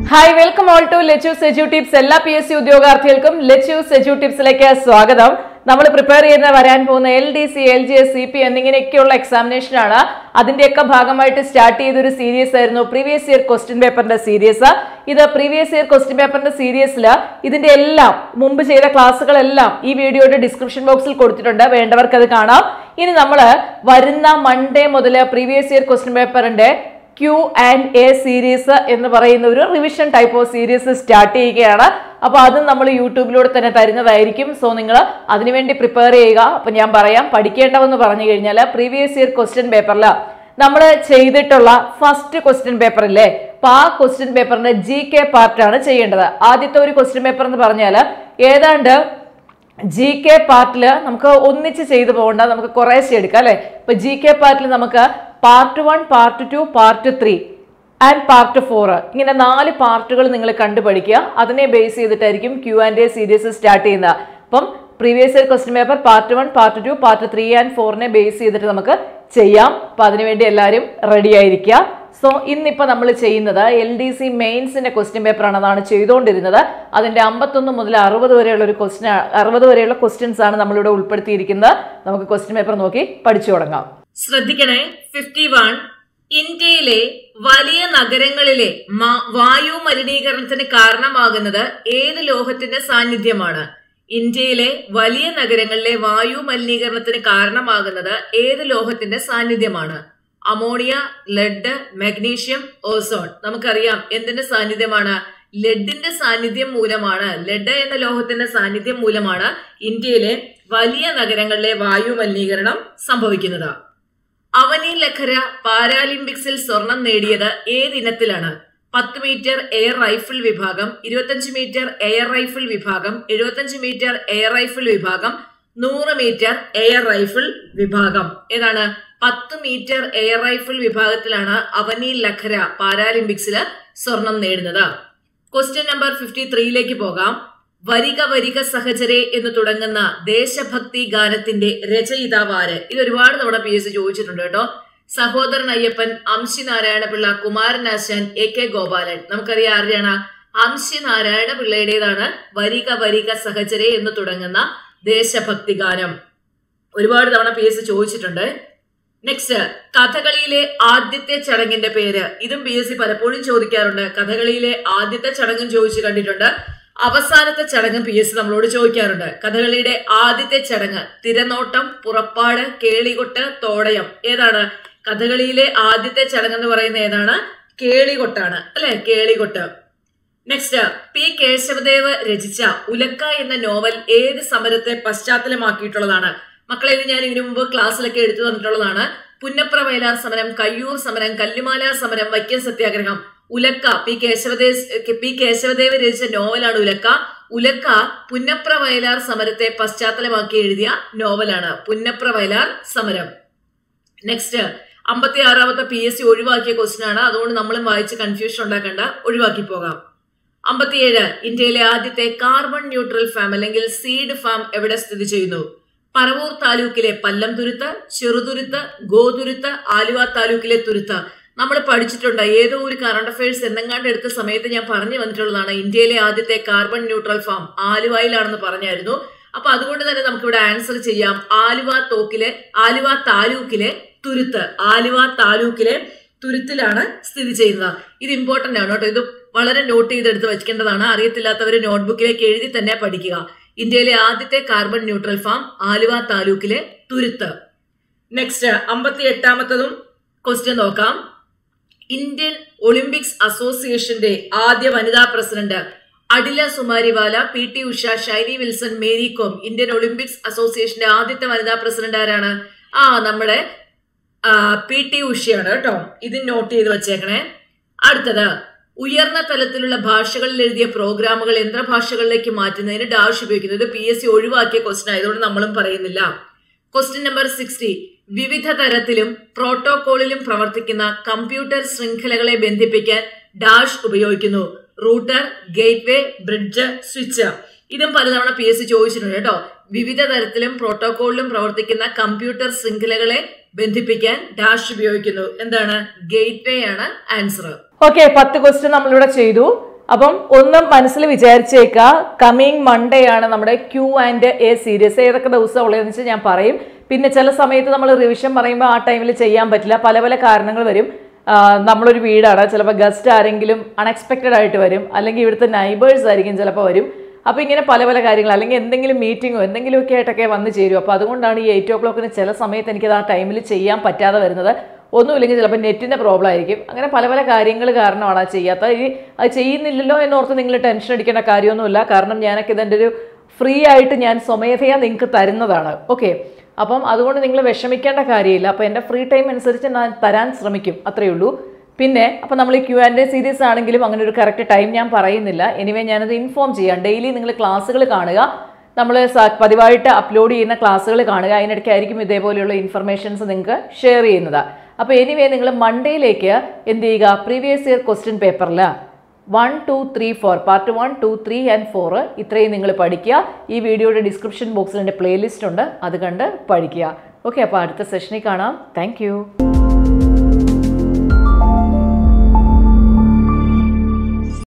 hi welcome all to Lechus edu tips എല്ലാ P S C ഉദ്യോഗാർത്ഥികൾക്കും Lechus edu ടിപ്സിലേക്ക് സ്വാഗതം നമ്മൾ പ്രിപ്പയർ ചെയ്യുന്ന വരാൻ പോകുന്ന L D C L G S C P എന്നിങ്ങനെയൊക്കെയുള്ള എക്സാമിനേഷൻ ആണ് അതിന്റെയൊക്കെ ഭാഗമായിട്ട് സ്റ്റാർട്ട് ചെയ്തൊരു സീരീസ് ആയിരുന്നു പ്രീവിയസ് ഇയർ ക്വസ്റ്റ്യൻ പേപ്പറിന്റെ സീരീസ് ഇത് പ്രീവിയസ് ഇയർ ക്വസ്റ്റ്യൻ പേപ്പറിന്റെ സീരീസിൽ ഇതിന്റെ എല്ലാം മുമ്പ് ചെയ്ത ക്ലാസ്സുകളെല്ലാം ഈ വീഡിയോയുടെ ഡിസ്ക്രിപ്ഷൻ ബോക്സിൽ കൊടുത്തിട്ടുണ്ട് വേണ്ടവർക്ക് അത് കാണാം ഇനി നമ്മൾ വരുന്ന മൺഡേ മുതൽ പ്രീവിയസ് ഇയർ ക്വസ്റ്റ്യൻ പേപ്പറിന്റെ ക്യു ആൻഡ് എ സീരീസ് എന്ന് പറയുന്ന ഒരു revision type of series start ചെയ്യുകയാണ് അപ്പോൾ അതും നമ്മൾ യൂട്യൂബിലൂടെ തന്നെ തരുന്നതായിരിക്കും സോ നിങ്ങൾ അതിനുവേണ്ടി പ്രിപ്പയർ ചെയ്യുക അപ്പം ഞാൻ പറയാം പഠിക്കേണ്ടതെന്ന് പറഞ്ഞു കഴിഞ്ഞാൽ പ്രീവിയസ് ഇയർ ക്വസ്റ്റ്യൻ പേപ്പറിൽ നമ്മൾ ചെയ്തിട്ടുള്ള ഫസ്റ്റ് ക്വസ്റ്റ്യൻ പേപ്പർ ഇല്ലേ അപ്പോൾ ആ ക്വസ്റ്റ്യൻ പേപ്പറിന്റെ ജി കെ പാർട്ടാണ് ചെയ്യേണ്ടത് ആദ്യത്തെ ഒരു ക്വസ്റ്റ്യൻ പേപ്പർ എന്ന് പറഞ്ഞാൽ ഏതാണ്ട് ജി കെ പാർട്ടിൽ നമുക്ക് ഒന്നിച്ച് ചെയ്തു പോകണ്ട നമുക്ക് കുറേശ്ശെ എടുക്കാം അല്ലെ ഇപ്പൊ ജി കെ പാർട്ടിൽ നമുക്ക് part one part two part three and part four ഇങ്ങനെ നാല് പാർട്ടുകൾ നിങ്ങൾ കണ്ടു പഠിക്കുക അതിനെ ബേസ് ചെയ്തിട്ടായിരിക്കും Q and A series start ചെയ്യുന്നത് അപ്പം previous year question paper part one part two part three and ഫോറിനെ ബേസ് ചെയ്തിട്ട് നമുക്ക് ചെയ്യാം അപ്പൊ അതിനുവേണ്ടി എല്ലാവരും റെഡി ആയിരിക്കുക സോ ഇന്നിപ്പോൾ നമ്മൾ ചെയ്യുന്നത് എൽ ഡി സി മെയിൻസിന്റെ ക്വസ്റ്റ്യൻ പേപ്പറാണ് അതാണ് ചെയ്തുകൊണ്ടിരുന്നത് അതിന്റെ അമ്പത്തൊന്ന് മുതൽ അറുപത് വരെയുള്ള ഒരു ക്വസ്റ്റ്യൻ അറുപത് വരെയുള്ള ക്വസ്റ്റ്യൻസ് ആണ് നമ്മളിവിടെ ഉൾപ്പെടുത്തിയിരിക്കുന്നത് നമുക്ക് ക്വസ്റ്റ്യൻ പേപ്പർ നോക്കി പഠിച്ചു തുടങ്ങാം ശ്രദ്ധിക്കണേ ഫിഫ്റ്റി വൺ ഇന്ത്യയിലെ വലിയ നഗരങ്ങളിലെ മ- വായു മലിനീകരണത്തിന് കാരണമാകുന്നത് ഏത് ലോഹത്തിന്റെ സാന്നിധ്യമാണ് ഇന്ത്യയിലെ വലിയ നഗരങ്ങളിലെ വായു മലിനീകരണത്തിന് കാരണമാകുന്നത് ഏത് ലോഹത്തിന്റെ സാന്നിധ്യമാണ് അമോണിയ ലെഡ് മഗ്നീഷ്യം ഓസോൺ നമുക്കറിയാം എന്തിന്റെ സാന്നിധ്യമാണ് ലെഡിന്റെ സാന്നിധ്യം മൂലമാണ് ലെഡ് എന്ന ലോഹത്തിന്റെ സാന്നിധ്യം മൂലമാണ് ഇന്ത്യയിലെ വലിയ നഗരങ്ങളിലെ വായു മലിനീകരണം സംഭവിക്കുന്നത് അവനി ലഖര പാരാലിമ്പിക്സിൽ സ്വർണം നേടിയത് ഏതിനത്തിലാണ് പത്ത് മീറ്റർ എയർ റൈഫിൾ വിഭാഗം ഇരുപത്തഞ്ച് മീറ്റർ എയർ റൈഫിൾ വിഭാഗം എഴുപത്തഞ്ച് മീറ്റർ എയർ റൈഫിൾ വിഭാഗം നൂറ് മീറ്റർ എയർ റൈഫിൾ വിഭാഗം ഏതാണ് പത്ത് മീറ്റർ എയർ റൈഫിൾ വിഭാഗത്തിലാണ് അവനി ലഖര പാരാലിമ്പിക്സിൽ സ്വർണം നേടുന്നത് ക്വസ്റ്റ്യൻ നമ്പർ ഫിഫ്റ്റി ത്രീയിലേക്ക് പോകാം വരിക വരിക സഹചരെ എന്ന് തുടങ്ങുന്ന ദേശഭക്തി ഗാനത്തിന്റെ രചയിതാവാര് ഇത് ഒരുപാട് തവണ പി എസ് സി ചോദിച്ചിട്ടുണ്ട് കേട്ടോ സഹോദരൻ അയ്യപ്പൻ അംശി നാരായണപിള്ള കുമാരനാശാൻ എ കെ ഗോപാലൻ നമുക്കറിയാം ആരുടെയാണ് അംശി നാരായണപിള്ളയുടേതാണ് വരിക വരിക സഹചരെ എന്ന് തുടങ്ങുന്ന ദേശഭക്തി ഗാനം ഒരുപാട് തവണ പി എസ് സി ചോദിച്ചിട്ടുണ്ട് നെക്സ്റ്റ് കഥകളിയിലെ ആദ്യത്തെ ചടങ്ങിന്റെ പേര് ഇതും പി എസ് സി പലപ്പോഴും ചോദിക്കാറുണ്ട് കഥകളിയിലെ ആദ്യത്തെ ചടങ്ങും ചോദിച്ചു കണ്ടിട്ടുണ്ട് അവസാനത്തെ ചടങ്ങ് പി എസ് സി നമ്മളോട് ചോദിക്കാറുണ്ട് കഥകളിയുടെ ആദ്യത്തെ ചടങ്ങ് തിരനോട്ടം പുറപ്പാട് കേളികൊട്ട് തോടയം ഏതാണ് കഥകളിയിലെ ആദ്യത്തെ ചടങ്ങ് എന്ന് പറയുന്നത് ഏതാണ് കേളികൊട്ടാണ് അല്ലെ കേളികൊട്ട് നെക്സ്റ്റ് പി കേശവദേവ് രചിച്ച ഉലക്ക എന്ന നോവൽ ഏത് സമരത്തെ പശ്ചാത്തലമാക്കിയിട്ടുള്ളതാണ് മക്കളെ ഇത് ഞാൻ ഇതിനു മുമ്പ് ക്ലാസ്സിലൊക്കെ എടുത്തു തന്നിട്ടുള്ളതാണ് പുന്നപ്ര വയലാർ സമരം കയ്യൂർ സമരം കല്ലുമാല സമരം വൈക്കം സത്യാഗ്രഹം ഉലക്ക പി കേശവദേവ് പി കേശവദേവ് രചിച്ച നോവലാണ് ഉലക്ക ഉലക്ക പുന്നപ്ര വയലാർ സമരത്തെ പശ്ചാത്തലമാക്കി എഴുതിയ നോവലാണ് പുന്നപ്ര വയലാർ സമരം നെക്സ്റ്റ് അമ്പത്തി ആറാമത്തെ പി എസ് സി ഒഴിവാക്കിയ ക്വസ്റ്റ്യൻ ആണ് അതുകൊണ്ട് നമ്മളും വായിച്ച് കൺഫ്യൂഷൻ ഉണ്ടാക്കേണ്ട ഒഴിവാക്കി പോകാം അമ്പത്തിയേഴ് ഇന്ത്യയിലെ ആദ്യത്തെ കാർബൺ ന്യൂട്രൽ ഫാം അല്ലെങ്കിൽ സീഡ് ഫാം എവിടെ സ്ഥിതി ചെയ്യുന്നു പറവൂർ താലൂക്കിലെ പല്ലം തുരുത്ത് ചെറുതുരുത്ത് ഗോതുരുത്ത് ആലുവ താലൂക്കിലെ തുരുത്ത് നമ്മൾ പഠിച്ചിട്ടുണ്ട് ഏതോ ഒരു കറണ്ട് അഫയേഴ്സ് എന്നെങ്ങാണ്ട് എടുത്ത സമയത്ത് ഞാൻ പറഞ്ഞു വന്നിട്ടുള്ളതാണ് ഇന്ത്യയിലെ ആദ്യത്തെ കാർബൺ ന്യൂട്രൽ ഫാം ആലുവയിലാണെന്ന് പറഞ്ഞായിരുന്നു അപ്പൊ അതുകൊണ്ട് തന്നെ നമുക്ക് ഇവിടെ ആൻസർ ചെയ്യാം ആലുവ തോക്കിലെ ആലുവ താലൂക്കിലെ തുരുത്ത് ആലുവ താലൂക്കിലെ തുരുത്തിലാണ് സ്ഥിതി ചെയ്യുന്നത് ഇത് ഇമ്പോർട്ടന്റ് ആണ് കേട്ടോ ഇത് വളരെ നോട്ട് ചെയ്തെടുത്ത് വെക്കേണ്ടതാണ് അറിയത്തില്ലാത്തവർ നോട്ട്ബുക്കിലേക്ക് എഴുതി തന്നെ പഠിക്കുക ഇന്ത്യയിലെ ആദ്യത്തെ കാർബൺ ന്യൂട്രൽ ഫാം ആലുവ താലൂക്കിലെ തുരുത്ത് നെക്സ്റ്റ് അമ്പത്തി എട്ടാമത്തതും ക്വസ്റ്റ്യൻ നോക്കാം ഇന്ത്യൻ ഒളിമ്പിക്സ് അസോസിയേഷന്റെ ആദ്യ വനിതാ president Adille Sumariwalla P T Usha Shiny Wilson Mary Kom Indian Olympics അസോസിയേഷന്റെ ആദ്യത്തെ വനിതാ പ്രസിഡന്റ് ആരാണ് ആ നമ്മുടെ പി ടി ഉഷയാണ് കേട്ടോ ഇത് നോട്ട് ചെയ്ത് വെച്ചേക്കണേ അടുത്തത് ഉയർന്ന തലത്തിലുള്ള ഭാഷകളിൽ എഴുതിയ പ്രോഗ്രാമുകൾ യന്ത്രഭാഷകളിലേക്ക് മാറ്റുന്നതിന് ഡാഷ് ഉപയോഗിക്കുന്നത് പി എസ് സി ഒഴിവാക്കിയ ക്വസ്റ്റൻ ആയതുകൊണ്ട് നമ്മളും പറയുന്നില്ല ക്വസ്റ്റ്യൻ നമ്പർ സിക്സ്റ്റി വിവിധ തരത്തിലും പ്രോട്ടോകോളിലും പ്രവർത്തിക്കുന്ന കമ്പ്യൂട്ടർ ശൃംഖലകളെ ബന്ധിപ്പിക്കാൻ ഡാഷ് ഉപയോഗിക്കുന്നു റൂട്ടർ ഗേറ്റ്വേ ബ്രിഡ്ജ് സ്വിച്ച് ഇതും പലതവണ പി എസ് സി ചോദിച്ചിട്ടുണ്ട് കേട്ടോ വിവിധ തരത്തിലും പ്രോട്ടോകോളിലും പ്രവർത്തിക്കുന്ന കമ്പ്യൂട്ടർ ശൃംഖലകളെ ബന്ധിപ്പിക്കാൻ ഡാഷ് ഉപയോഗിക്കുന്നു എന്താണ് ഗേറ്റ്വേ ആണ് ആൻസർ ഓക്കെ പത്ത് ക്വസ്റ്റ്യൻ നമ്മളിവിടെ ചെയ്തു അപ്പം ഒന്നും മനസ്സിൽ വിചാരിച്ചേക്ക കമ്മിങ് മൺഡേ ആണ് നമ്മുടെ ക്യൂ ആൻഡ് എ സീരീസ് ഏതൊക്കെ ദിവസം ഉള്ളതെന്ന് വെച്ചാൽ ഞാൻ പറയും പിന്നെ ചില സമയത്ത് നമ്മൾ റിവിഷൻ പറയുമ്പോൾ ആ ടൈമിൽ ചെയ്യാൻ പറ്റില്ല പല പല കാരണങ്ങൾ വരും ആ, നമ്മളൊരു വീടാണ് ചിലപ്പോൾ ഗസ്റ്റ് ആരെങ്കിലും അൺഎക്സ്പെക്റ്റഡ് ആയിട്ട് വരും അല്ലെങ്കിൽ ഇവിടുത്തെ നൈബേഴ്സ് ആയിരിക്കും ചിലപ്പോൾ വരും അപ്പോൾ ഇങ്ങനെ പല പല കാര്യങ്ങൾ അല്ലെങ്കിൽ എന്തെങ്കിലും മീറ്റിങ്ങോ എന്തെങ്കിലുമൊക്കെ ആയിട്ടൊക്കെ വന്ന് ചേരും അപ്പോൾ അതുകൊണ്ടാണ് ഈ എയ്റ്റ് ഓ ക്ലോക്കിന് ചില സമയത്ത് എനിക്കത് ആ ടൈമിൽ ചെയ്യാൻ പറ്റാതെ വരുന്നത് ഒന്നുമില്ലെങ്കിൽ ചിലപ്പോൾ നെറ്റിൻ്റെ പ്രോബ്ലം ആയിരിക്കും അങ്ങനെ പല പല കാര്യങ്ങൾ കാരണമാണ് അത് ചെയ്യാത്തത് ഇനി അത് ചെയ്യുന്നില്ലല്ലോ എന്നോർത്ത് നിങ്ങൾ ടെൻഷൻ അടിക്കേണ്ട കാര്യമൊന്നുമില്ല കാരണം ഞാനൊക്കെ ഇതെൻ്റെ ഒരു ഫ്രീ ആയിട്ട് ഞാൻ സ്വമേധയാ നിങ്ങൾക്ക് തരുന്നതാണ് ഓക്കെ അപ്പം അതുകൊണ്ട് നിങ്ങൾ വിഷമിക്കേണ്ട കാര്യമില്ല അപ്പോൾ എൻ്റെ ഫ്രീ ടൈം അനുസരിച്ച് ഞാൻ തരാൻ ശ്രമിക്കും അത്രയേ ഉള്ളൂ പിന്നെ അപ്പോൾ നമ്മൾ ഈ ക്യൂ ആൻഡ് എ സീരീസ് ആണെങ്കിലും അങ്ങനെ ഒരു കറക്റ്റ് ടൈം ഞാൻ പറയുന്നില്ല എനിവേ ഞാനത് ഇൻഫോം ചെയ്യാം ഡെയിലി നിങ്ങൾ ക്ലാസ്സുകൾ കാണുക നമ്മൾ പതിവായിട്ട് അപ്ലോഡ് ചെയ്യുന്ന ക്ലാസ്സുകൾ കാണുക അതിനിടയ്ക്കായിരിക്കും ഇതേപോലെയുള്ള ഇൻഫർമേഷൻസ് നിങ്ങൾക്ക് ഷെയർ ചെയ്യുന്നത് അപ്പോൾ എനിവേ നിങ്ങൾ മൺഡേയിലേക്ക് എന്ത് ചെയ്യുക പ്രീവിയസ് ഇയർ ക്വസ്റ്റ്യൻ പേപ്പറിൽ one two three four part one two three and four ഇത്രയും നിങ്ങൾ പഠിക്കുക ഈ വീഡിയോയുടെ ഡിസ്ക്രിപ്ഷൻ ബോക്സിൽ എൻ്റെ പ്ലേലിസ്റ്റ് ഉണ്ട് അത് കണ്ട് പഠിക്കുക ഓക്കെ അപ്പോൾ അടുത്ത സെഷനിൽ കാണാം താങ്ക്